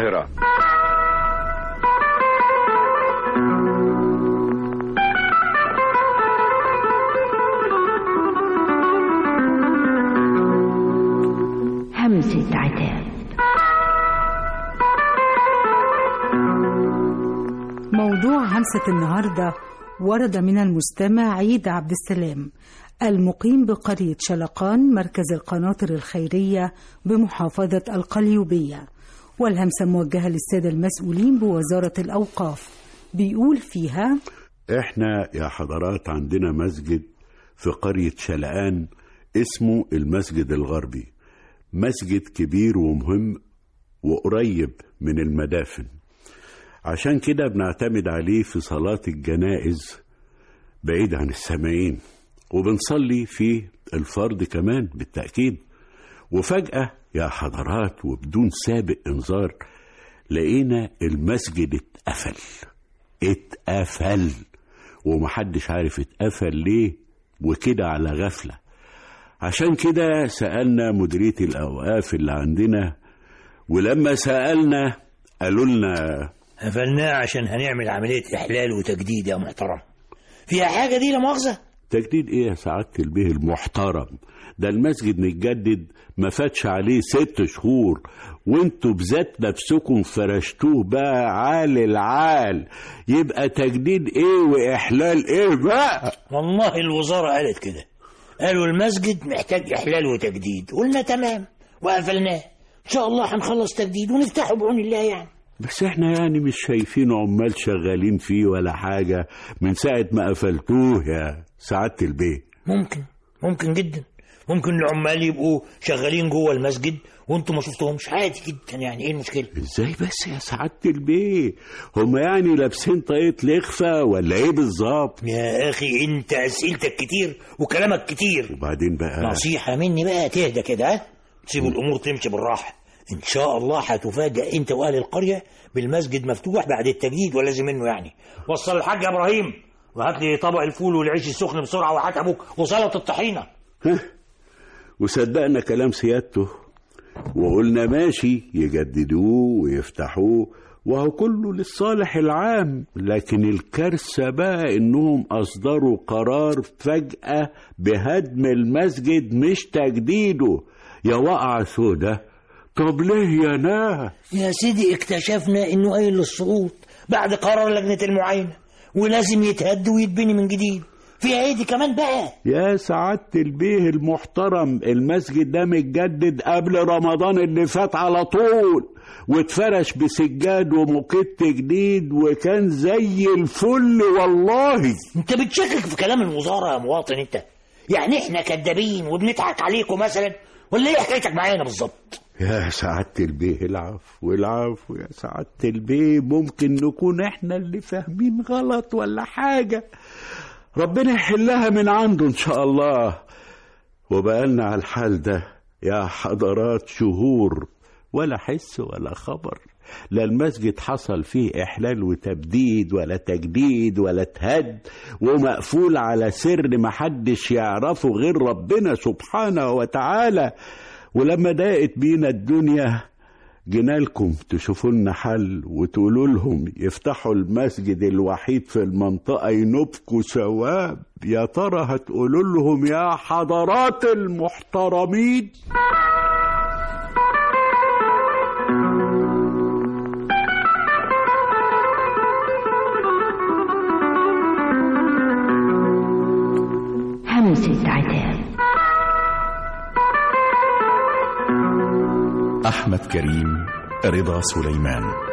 القاهرة همسة عتاب موضوع همسة النهاردة ورد من المستمع عيد عبد السلام المقيم بقرية شلقان مركز القناطر الخيرية بمحافظة القليوبية والهمسة موجهة للسادة المسؤولين بوزارة الأوقاف بيقول فيها احنا يا حضرات عندنا مسجد في قرية شلقان اسمه المسجد الغربي مسجد كبير ومهم وقريب من المدافن عشان كده بنعتمد عليه في صلاة الجنائز بعيد عن السامعين وبنصلي فيه الفرض كمان بالتأكيد وفجأة يا حضرات وبدون سابق انذار لقينا المسجد اتقفل اتقفل ومحدش عارف اتقفل ليه وكده على غفلة عشان كده سألنا مديرية الأوقاف اللي عندنا ولما سألنا قالوا لنا قفلناه عشان هنعمل عملية إحلال وتجديد يا محترم فيها حاجة دي لا مؤاخذة تجديد ايه يا سعادة البيه المحترم ده المسجد متجدد ما فاتش عليه ست شهور وانتوا بذات نفسكم فرشتوه بقى عال العال يبقى تجديد ايه واحلال ايه بقى والله الوزارة قالت كده قالوا المسجد محتاج إحلال وتجديد قلنا تمام وقفلناه إن شاء الله هنخلص تجديد ونفتحه بعون الله يعني بس احنا يعني مش شايفين عمال شغالين فيه ولا حاجة من ساعة ما قفلتوه يا سعادة البيه ممكن ممكن جدا ممكن العمال يبقوا شغالين جوه المسجد وانتم ما شفتهمش عادي جدا يعني ايه المشكله ازاي بس يا سعادة البيه هما يعني لابسين طاقية لخفة ولا ايه بالظبط يا اخي انت اسئلتك كتير وكلامك كتير وبعدين بقى نصيحه مني بقى تهدى كده ها تسيب الامور تمشي بالراحه ان شاء الله هتفاجئ انت واهل القريه بالمسجد مفتوح بعد التجديد ولازم منه يعني وصل الحاج ابراهيم وهات لي طبق الفول والعيش السخن بسرعه وهات ابوك وسلطه الطحينه ها وصدقنا كلام سيادته وقلنا ماشي يجددوه ويفتحوه وهو كله للصالح العام لكن الكارثة بقى انهم اصدروا قرار فجأة بهدم المسجد مش تجديده يا وقعة سودة طب ليه يا ناس يا سيدي اكتشفنا انه قايل للسقوط بعد قرار لجنه المعاينه ولازم يتهد ويتبني من جديد في عيدي كمان بقى يا سعادة البيه المحترم المسجد ده متجدد قبل رمضان اللي فات على طول واتفرش بسجاد وموكيت جديد وكان زي الفل والله انت بتشكك في كلام الوزاره يا مواطن انت يعني احنا كدابين وبنضحك عليكم مثلا ولا ايه حكايتك معانا بالظبط يا سعادة البيه العفو العفو يا سعادة البيه ممكن نكون احنا اللي فاهمين غلط ولا حاجة ربنا يحلها من عنده ان شاء الله وبقالنا على الحال ده يا حضرات شهور ولا حس ولا خبر لا المسجد حصل فيه إحلال وتبديد ولا تجديد ولا تهد ومقفول على سر محدش يعرفه غير ربنا سبحانه وتعالى ولما ضاقت بينا الدنيا جينالكم تشوفوا لنا حل وتقولوا لهم يفتحوا المسجد الوحيد في المنطقة ينبكوا ثواب يا ترى هتقولوا لهم يا حضرات المحترمين همسة عتاب أحمد كريم رضا سليمان